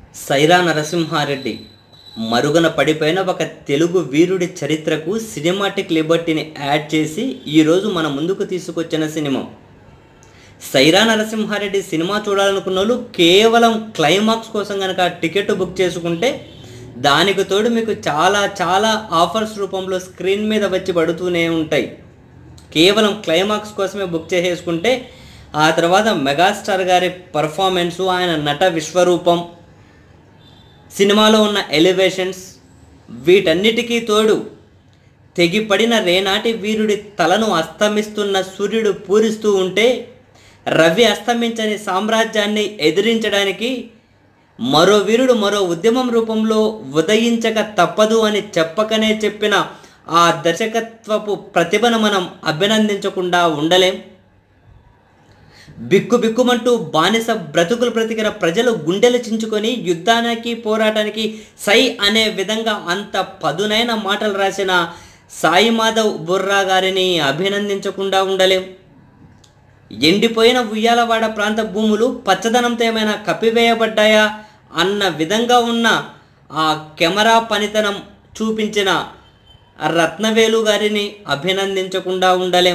సైరా నరసింహారెడ్డి మరుగున పడిపోయిన ఒక తెలుగు వీరుడి చరిత్రకు సినిమాటిక్ లిబర్టీని యాడ్ చేసి ఈరోజు మన ముందుకు తీసుకొచ్చిన సినిమా సైరా నరసింహారెడ్డి సినిమా చూడాలనుకున్న వాళ్ళు కేవలం క్లైమాక్స్ కోసం కనుక టికెట్ బుక్ చేసుకుంటే దానికి తోడు మీకు చాలా చాలా ఆఫర్స్ రూపంలో స్క్రీన్ మీద వచ్చి పడుతూనే ఉంటాయి కేవలం క్లైమాక్స్ కోసమే బుక్ చేసేసుకుంటే ఆ తర్వాత మెగాస్టార్ గారి పర్ఫార్మెన్సు ఆయన నట విశ్వరూపం సినిమాలో ఉన్న ఎలివేషన్స్ వీటన్నిటికీ తోడు తెగిపడిన రేనాటి వీరుడి తలను అస్తమిస్తున్న సూర్యుడు పూరిస్తూ ఉంటే రవి అస్తమించని సామ్రాజ్యాన్ని ఎదిరించడానికి మరో వీరుడు మరో ఉద్యమం రూపంలో ఉదయించక తప్పదు అని చెప్పకనే చెప్పిన ఆ దర్శకత్వపు ప్రతిభను మనం అభినందించకుండా ఉండలేం బిక్కు బిక్కుమంటూ బానిస బ్రతుకులు బ్రతికిన ప్రజలు గుండెలు చించుకొని యుద్ధానికి పోరాటానికి సై అనే విధంగా అంత పదునైన మాటలు రాసిన సాయి మాధవ్ బుర్రా గారిని అభినందించకుండా ఉండలేం ఎండిపోయిన ఉయ్యాలవాడ ప్రాంత భూములు పచ్చదనంతో ఏమైనా కప్పివేయబడ్డాయా అన్న విధంగా ఉన్న ఆ కెమెరా పనితనం చూపించిన రత్నవేలు గారిని అభినందించకుండా ఉండలేం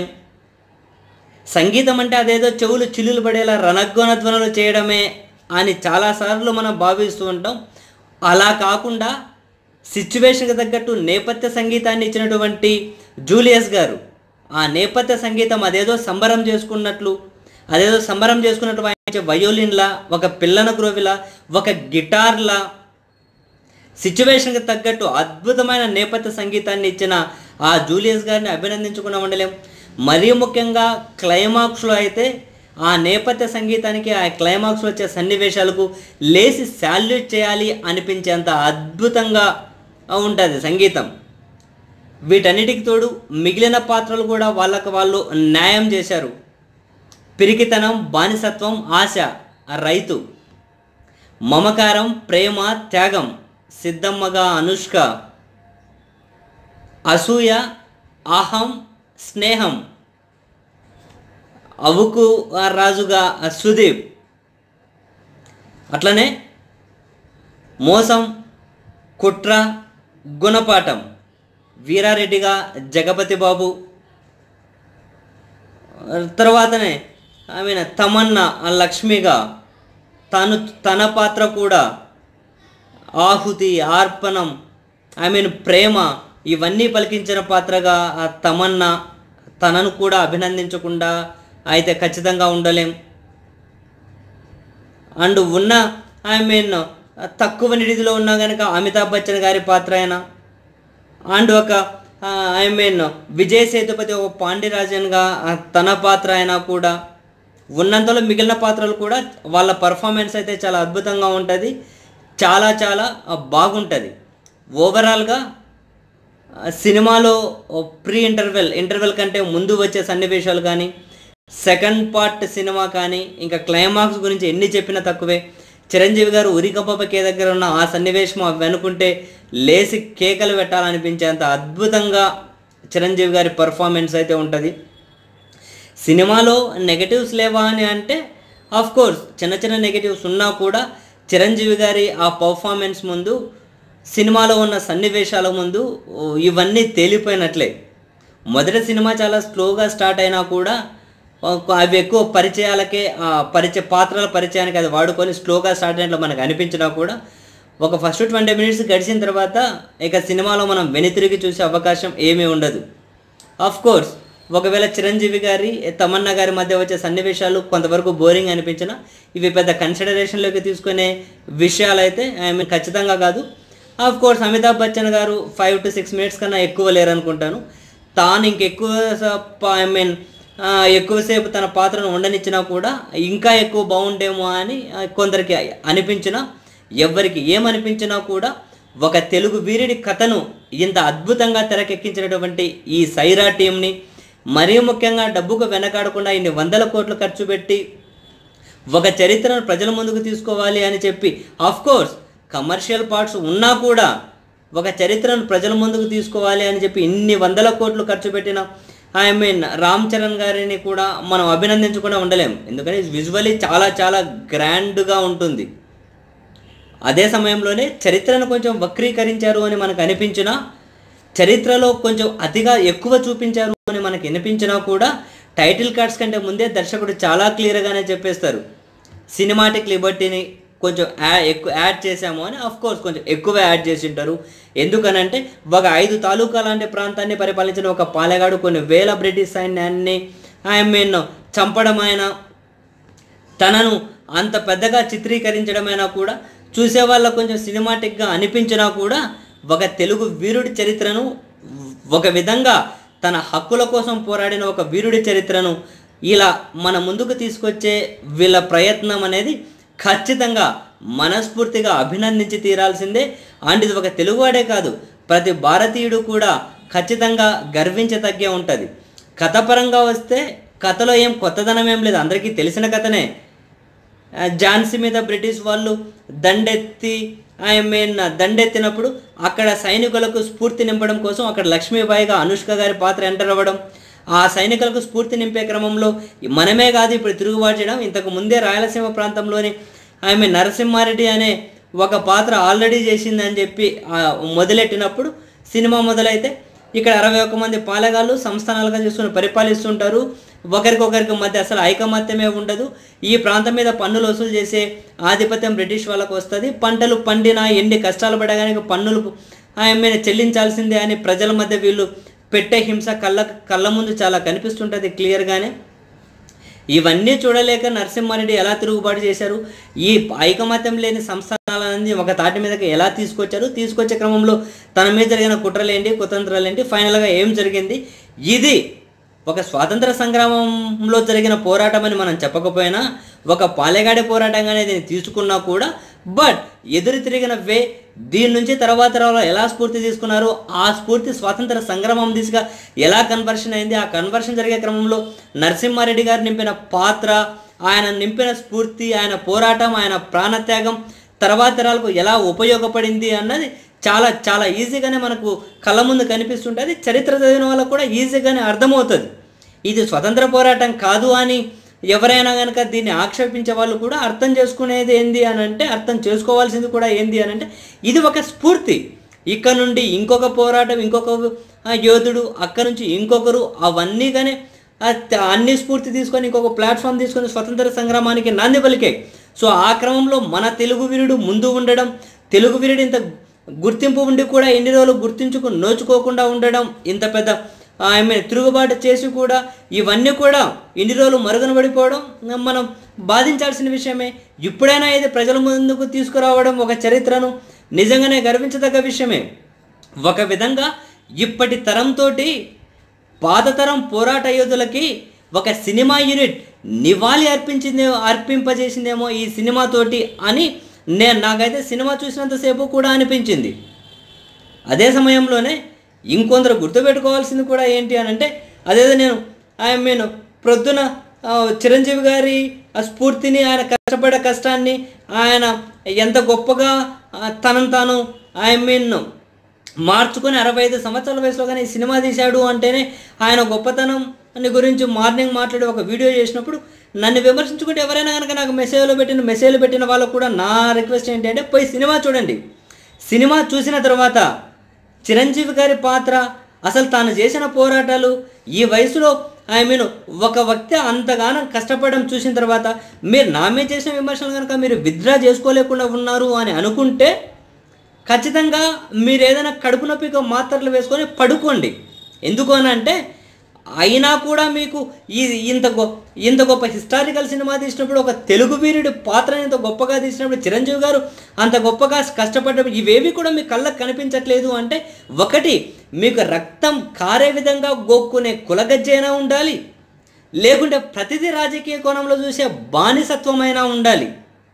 సంగీతం అంటే అదేదో చెవులు చిల్లులు పడేలా రణగ్గోణ ధ్వనులు చేయడమే అని చాలాసార్లు మనం భావిస్తూ ఉంటాం అలా కాకుండా సిచ్యువేషన్కి తగ్గట్టు నేపథ్య సంగీతాన్ని ఇచ్చినటువంటి జూలియస్ గారు ఆ నేపథ్య సంగీతం అదేదో సంబరం చేసుకున్నట్లు అదేదో సంబరం చేసుకున్నట్టు వాయించే వయోలిన్లా ఒక పిల్లన గ్రోవిలా ఒక గిటార్లా సిచ్యువేషన్కి తగ్గట్టు అద్భుతమైన నేపథ్య సంగీతాన్ని ఇచ్చిన ఆ జూలియస్ గారిని అభినందించకుండా ఉండలేం మరీ ముఖ్యంగా క్లైమాక్స్లో అయితే ఆ నేపథ్య సంగీతానికి ఆ క్లైమాక్స్లో వచ్చే సన్నివేశాలకు లేచి శాల్యూట్ చేయాలి అనిపించేంత అద్భుతంగా ఉంటుంది సంగీతం వీటన్నిటికి తోడు మిగిలిన పాత్రలు కూడా వాళ్ళకు వాళ్ళు న్యాయం చేశారు పిరికితనం బానిసత్వం ఆశ ఆ రైతు మమకారం ప్రేమ త్యాగం సిద్ధమ్మగా అనుష్క అసూయ అహం స్నేహం అవుకు రాజుగా సుదీప్ అట్లనే మోసం కుట్ర గుణపాఠం వీరారెడ్డిగా జగపతి బాబు తర్వాతనే ఐ మీన్ తమన్నా లక్ష్మిగా తను తన పాత్ర కూడా ఆహుతి ఆర్పణం ఐ మీన్ ప్రేమ ఇవన్నీ పలికించిన పాత్రగా ఆ తమన్నా తనను కూడా అభినందించకుండా అయితే ఖచ్చితంగా ఉండలేం అండ్ ఉన్న ఐ మీన్ తక్కువ నిడిదిలో ఉన్నా కనుక అమితాబ్ బచ్చన్ గారి పాత్ర అయినా అండ్ ఒక ఐ మీన్ విజయ్ సేతుపతి ఒక పాండిరాజన్గా తన పాత్ర అయినా కూడా ఉన్నంతలో మిగిలిన పాత్రలు కూడా వాళ్ళ పర్ఫార్మెన్స్ అయితే చాలా అద్భుతంగా ఉంటుంది చాలా చాలా బాగుంటుంది ఓవరాల్గా సినిమాలో ప్రీ ఇంటర్వెల్ ఇంటర్వెల్ కంటే ముందు వచ్చే సన్నివేశాలు కానీ సెకండ్ పార్ట్ సినిమా కానీ ఇంకా క్లైమాక్స్ గురించి ఎన్ని చెప్పినా తక్కువే చిరంజీవి గారు ఉరికంపకే దగ్గర ఉన్న ఆ సన్నివేశం అవి అనుకుంటే లేసి కేకలు పెట్టాలనిపించేంత అద్భుతంగా చిరంజీవి గారి పర్ఫార్మెన్స్ అయితే ఉంటుంది సినిమాలో నెగటివ్స్ లేవా అని అంటే ఆఫ్ కోర్స్ చిన్న చిన్న నెగటివ్స్ ఉన్నా కూడా చిరంజీవి గారి ఆ పర్ఫార్మెన్స్ ముందు సినిమాలో ఉన్న సన్నివేశాల ముందు ఇవన్నీ తేలిపోయినట్లే మొదటి సినిమా చాలా స్లోగా స్టార్ట్ అయినా కూడా అవి ఎక్కువ పరిచయాలకే పరిచయ పాత్రల పరిచయానికి అది వాడుకొని స్లోగా స్టార్ట్ అయినట్లు మనకు అనిపించినా కూడా ఒక ఫస్ట్ ట్వంటీ మినిట్స్ గడిచిన తర్వాత ఇక సినిమాలో మనం వెనుతిరిగి చూసే అవకాశం ఏమీ ఉండదు ఆఫ్ కోర్స్ ఒకవేళ చిరంజీవి గారి తమన్నా గారి మధ్య వచ్చే సన్నివేశాలు కొంతవరకు బోరింగ్ అనిపించిన ఇవి పెద్ద కన్సిడరేషన్లోకి తీసుకునే విషయాలు అయితే ఐ మీన్ ఖచ్చితంగా కాదు ఆఫ్ కోర్స్ అమితాబ్ బచ్చన్ గారు ఫైవ్ టు సిక్స్ మినిట్స్ కన్నా ఎక్కువ లేరనుకుంటాను తాను ఇంకెక్కువ ఐ మీన్ ఎక్కువసేపు తన పాత్రను ఉండనిచ్చినా కూడా ఇంకా ఎక్కువ బాగుండేమో అని కొందరికి అనిపించిన ఎవరికి ఏమనిపించినా కూడా ఒక తెలుగు వీరుడి కథను ఇంత అద్భుతంగా తెరకెక్కించినటువంటి ఈ సైరా టీంని మరీ ముఖ్యంగా డబ్బుకు వెనకాడకుండా ఇన్ని వందల కోట్లు ఖర్చు పెట్టి ఒక చరిత్రను ప్రజల ముందుకు తీసుకోవాలి అని చెప్పి ఆఫ్ కోర్స్ కమర్షియల్ పార్ట్స్ ఉన్నా కూడా ఒక చరిత్రను ప్రజల ముందుకు తీసుకోవాలి అని చెప్పి ఇన్ని వందల కోట్లు ఖర్చు పెట్టిన ఐ మీన్ రామ్ చరణ్ గారిని కూడా మనం అభినందించకుండా ఉండలేం ఎందుకంటే విజువలీ చాలా చాలా గ్రాండ్గా ఉంటుంది అదే సమయంలోనే చరిత్రను కొంచెం వక్రీకరించారు అని మనకు అనిపించినా చరిత్రలో కొంచెం అతిగా ఎక్కువ చూపించారు అని మనకి వినిపించినా కూడా టైటిల్ కార్డ్స్ కంటే ముందే దర్శకుడు చాలా క్లియర్గానే చెప్పేస్తారు సినిమాటిక్ లిబర్టీని కొంచెం యా ఎక్కువ యాడ్ చేశాము అని అఫ్ కోర్స్ కొంచెం ఎక్కువ యాడ్ చేసి ఉంటారు ఎందుకనంటే ఒక ఐదు తాలూకా లాంటి ప్రాంతాన్ని పరిపాలించిన ఒక పాలెగాడు కొన్ని వేల బ్రిటిష్ సైన్యాన్ని ఐ మీన్ చంపడం అయినా తనను అంత పెద్దగా చిత్రీకరించడమైనా కూడా చూసే వాళ్ళకు కొంచెం సినిమాటిక్గా అనిపించినా కూడా ఒక తెలుగు వీరుడి చరిత్రను ఒక విధంగా తన హక్కుల కోసం పోరాడిన ఒక వీరుడి చరిత్రను ఇలా మన ముందుకు తీసుకొచ్చే వీళ్ళ ప్రయత్నం అనేది ఖచ్చితంగా మనస్ఫూర్తిగా అభినందించి తీరాల్సిందే అండ్ ఇది ఒక తెలుగువాడే కాదు ప్రతి భారతీయుడు కూడా ఖచ్చితంగా గర్వించతగ్గే ఉంటుంది కథపరంగా వస్తే కథలో ఏం కొత్తదనం ఏం లేదు అందరికీ తెలిసిన కథనే ఆ, ఝాన్సీ మీద బ్రిటిష్ వాళ్ళు దండెత్తి ఐ మీన్ దండెత్తినప్పుడు అక్కడ సైనికులకు స్ఫూర్తి నింపడం కోసం అక్కడ లక్ష్మీబాయిగా అనుష్క గారి పాత్ర ఎంటర్ అవ్వడం ఆ సైనికులకు స్ఫూర్తి నింపే క్రమంలో మనమే కాదు ఇప్పుడు తిరుగుబాటు చేయడం ఇంతకు ముందే రాయలసీమ ప్రాంతంలోని ఐ మీన్ నరసింహారెడ్డి అనే ఒక పాత్ర ఆల్రెడీ చేసిందని చెప్పి ఆ, మొదలెట్టినప్పుడు సినిమా మొదలైతే ఇక్కడ అరవై ఒక్క మంది పాలగాళ్ళు సంస్థానాలుగా చేసుకుని పరిపాలిస్తుంటారు ఒకరికొకరికి మధ్య అసలు ఐకమత్యమే ఉండదు ఈ ప్రాంతం మీద పన్నులు వసూలు చేసే ఆధిపత్యం బ్రిటిష్ వాళ్ళకు వస్తుంది పంటలు పండినా ఎన్ని కష్టాలు పడగానే పన్నులు ఆమె చెల్లించాల్సిందే అని ప్రజల మధ్య వీళ్ళు పెట్టే హింస కళ్ళ కళ్ళ ముందు చాలా కనిపిస్తుంటుంది క్లియర్గానే ఇవన్నీ చూడలేక నరసింహారెడ్డి ఎలా తిరుగుబాటు చేశారు ఈ ఐకమత్యం లేని సంస్థానాలన్నీ ఒక తాటి మీదకి ఎలా తీసుకొచ్చారు తీసుకొచ్చే క్రమంలో తన మీద జరిగిన కుట్రలేంటి కుతంత్రాలేంటి ఫైనల్గా ఏం జరిగింది ఇది ఒక స్వాతంత్ర సంగ్రామంలో జరిగిన పోరాటం అని మనం చెప్పకపోయినా ఒక పాలెగాడి పోరాటంగానే దీన్ని తీసుకున్నా కూడా బట్ ఎదురు తిరిగిన వే దీని నుంచి తర్వాత తరాలు ఎలా స్ఫూర్తి తీసుకున్నారు ఆ స్ఫూర్తి స్వాతంత్ర సంగ్రామం దిశగా ఎలా కన్వర్షన్ అయింది ఆ కన్వర్షన్ జరిగే క్రమంలో నరసింహారెడ్డి గారు నింపిన పాత్ర ఆయన నింపిన స్ఫూర్తి ఆయన పోరాటం ఆయన ప్రాణత్యాగం తర్వాత తరాలకు ఎలా ఉపయోగపడింది అన్నది చాలా చాలా ఈజీగానే మనకు కళ్ళ ముందు కనిపిస్తుంటుంది చరిత్ర చదివిన వాళ్ళకు కూడా ఈజీగానే అర్థమవుతుంది ఇది స్వతంత్ర పోరాటం కాదు అని ఎవరైనా కనుక దీన్ని ఆక్షేపించే వాళ్ళు కూడా అర్థం చేసుకునేది ఏంది అని అంటే అర్థం చేసుకోవాల్సింది కూడా ఏంది అని అంటే ఇది ఒక స్ఫూర్తి ఇక్కడ నుండి ఇంకొక పోరాటం ఇంకొక ఆ, యోధుడు అక్కడ నుంచి ఇంకొకరు అవన్నీ కానీ ఆ త- అన్ని స్ఫూర్తి తీసుకొని ఇంకొక ప్లాట్ఫామ్ తీసుకొని స్వతంత్ర సంగ్రామానికి నాంది పలికాయి సో ఆ క్రమంలో మన తెలుగు వీరుడు ముందు ఉండడం తెలుగు వీరుడు ఇంత గుర్తింపు ఉండి కూడా ఎన్ని రోజులు గుర్తించుకు నోచుకోకుండా ఉండడం ఇంత పెద్ద ఆమె తిరుగుబాటు చేసి కూడా ఇవన్నీ కూడా ఇన్ని రోజులు మరుగున పడిపోవడం మనం బాధించాల్సిన విషయమే ఇప్పుడైనా ఇది ప్రజల ముందుకు తీసుకురావడం ఒక చరిత్రను నిజంగానే గర్వించదగ్గ విషయమే ఒక విధంగా ఇప్పటి తరంతోటి పాత తరం పోరాట యోధులకి ఒక సినిమా యూనిట్ నివాళి అర్పించిందే అర్పింపజేసిందేమో ఈ సినిమాతోటి అని నేను నాకైతే సినిమా చూసినంతసేపు కూడా అనిపించింది అదే సమయంలోనే ఇంకొందరు గుర్తుపెట్టుకోవాల్సింది కూడా ఏంటి అని అంటే అదేదో నేను ఐ మీన్ ప్రొద్దున ఆ, చిరంజీవి గారి ఆ స్ఫూర్తిని ఆయన కష్టపడే కష్టాన్ని ఆయన ఎంత గొప్పగా ఆ, తనను తాను ఐ మీన్ మార్చుకొని అరవై ఐదు సంవత్సరాల వయసులో కానీ ఈ సినిమా తీశాడు అంటేనే ఆయన గొప్పతనం అని గురించి మార్నింగ్ మాట్లాడి ఒక వీడియో చేసినప్పుడు నన్ను విమర్శించుకుంటే ఎవరైనా కనుక నాకు మెసేజ్లో పెట్టిన మెసేజ్లు పెట్టిన వాళ్ళకు కూడా నా రిక్వెస్ట్ ఏంటి అంటే పోయి సినిమా చూడండి సినిమా చూసిన తర్వాత చిరంజీవి గారి పాత్ర అసలు తాను చేసిన పోరాటాలు ఈ వయసులో ఐ మీన్ ఒక వ్యక్తి అంతగానం కష్టపడడం చూసిన తర్వాత మీరు నా మీద చేసిన విమర్శలు కనుక మీరు విత్డ్రా చేసుకోలేకుండా ఉన్నారు అని అనుకుంటే ఖచ్చితంగా మీరు ఏదైనా కడుపు నొప్పిగా మాత్రలు వేసుకొని పడుకోండి ఎందుకు అని అంటే అయినా కూడా మీకు ఈ ఇంత గొ ఇంత గొప్ప హిస్టారికల్ సినిమా తీసినప్పుడు ఒక తెలుగు వీరుడి పాత్రని ఇంత గొప్పగా తీసినప్పుడు చిరంజీవి గారు అంత గొప్పగా కష్టపడ్డప్పుడు ఇవేవి కూడా మీ కళ్ళకు కనిపించట్లేదు అంటే ఒకటి మీకు రక్తం కారే విధంగా గోక్కునే కులగజ్జైనా ఉండాలి లేకుంటే ప్రతిదీ రాజకీయ కోణంలో చూసే బానిసత్వమైనా ఉండాలి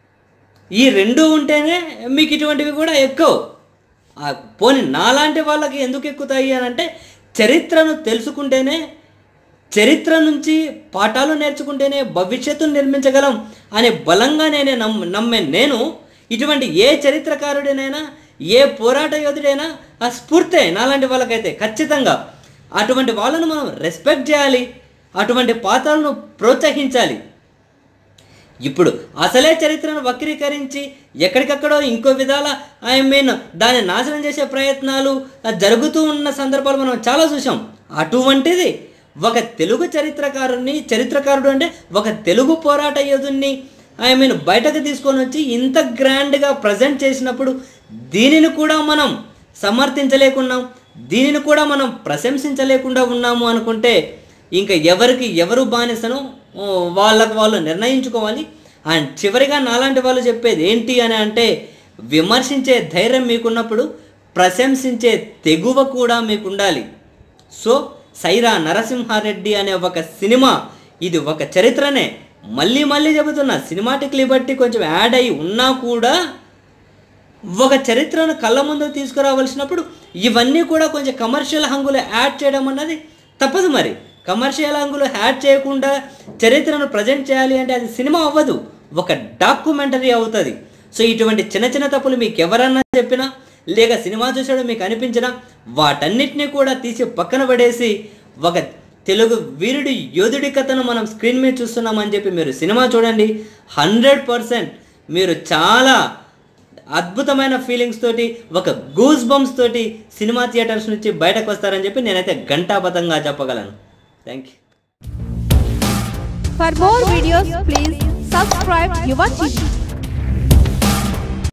ఈ రెండు ఉంటేనే మీకు ఇటువంటివి కూడా ఎక్కువ ఆ, పోనీ నాలాంటి వాళ్ళకి ఎందుకు ఎక్కుతాయి అని అంటే చరిత్రను తెలుసుకుంటేనే చరిత్ర నుంచి పాఠాలు నేర్చుకుంటేనే భవిష్యత్తును నిర్మించగలం అనే బలంగా నేనే నమ్ నమ్మే నేను ఇటువంటి ఏ చరిత్రకారుడినైనా ఏ పోరాట యోధుడైనా ఆ స్ఫూర్తే నాలాంటి వాళ్ళకైతే ఖచ్చితంగా అటువంటి వాళ్ళను మనం రెస్పెక్ట్ చేయాలి అటువంటి పాత్రలను ప్రోత్సహించాలి ఇప్పుడు అసలే చరిత్రను వక్రీకరించి ఎక్కడికక్కడో ఇంకో విధాల ఐ మీన్ దాన్ని నాశనం చేసే ప్రయత్నాలు ఆ, జరుగుతూ ఉన్న సందర్భాలు మనం చాలా చూసాం అటువంటిది ఒక తెలుగు చరిత్రకారుని చరిత్రకారుడు అంటే ఒక తెలుగు పోరాట యోధుని ఐ మీన్ బయటకు తీసుకొని వచ్చి ఇంత గ్రాండ్గా ప్రజెంట్ చేసినప్పుడు దీనిని కూడా మనం సమర్థించలేకున్నాం దీనిని కూడా మనం ప్రశంసించలేకుండా ఉన్నాము అనుకుంటే ఇంకా ఎవరికి ఎవరు బానిసను ఓ, వాళ్ళకు వాళ్ళు నిర్ణయించుకోవాలి అండ్ చివరిగా నాలాంటి వాళ్ళు చెప్పేది ఏంటి అని అంటే విమర్శించే ధైర్యం మీకున్నప్పుడు ప్రశంసించే తెగువ కూడా మీకు ఉండాలి సో సైరా నరసింహారెడ్డి అనే ఒక సినిమా ఇది ఒక చరిత్రనే మళ్ళీ మళ్ళీ చెబుతున్నా సినిమాటిక్ లిబర్టీ కొంచెం యాడ్ అయి ఉన్నా కూడా ఒక చరిత్రను కళ్ళ ముందు తీసుకురావాల్సినప్పుడు ఇవన్నీ కూడా కొంచెం కమర్షియల్ హంగులు యాడ్ చేయడం అన్నది తప్పదు మరి కమర్షియల్ హంగులు యాడ్ చేయకుండా చరిత్రను ప్రజెంట్ చేయాలి అంటే అది సినిమా అవ్వదు ఒక డాక్యుమెంటరీ అవుతుంది సో ఇటువంటి చిన్న చిన్న తప్పులు మీకు ఎవరన్నా చెప్పినా లేక సినిమా చూసాడో మీకు అనిపించినా వాటన్నిటినీ కూడా తీసి పక్కన పడేసి ఒక తెలుగు వీరుడి యోధుడి కథను మనం స్క్రీన్ మీద చూస్తున్నామని చెప్పి మీరు సినిమా చూడండి హండ్రెడ్ పర్సెంట్ మీరు చాలా అద్భుతమైన ఫీలింగ్స్ తోటి ఒక గూస్ బంప్స్ తోటి సినిమా థియేటర్స్ నుంచి బయటకు వస్తారని చెప్పి నేనైతే ఘంటాబద్ధంగా చెప్పగలను thank you For more videos, please subscribe Yuva TV.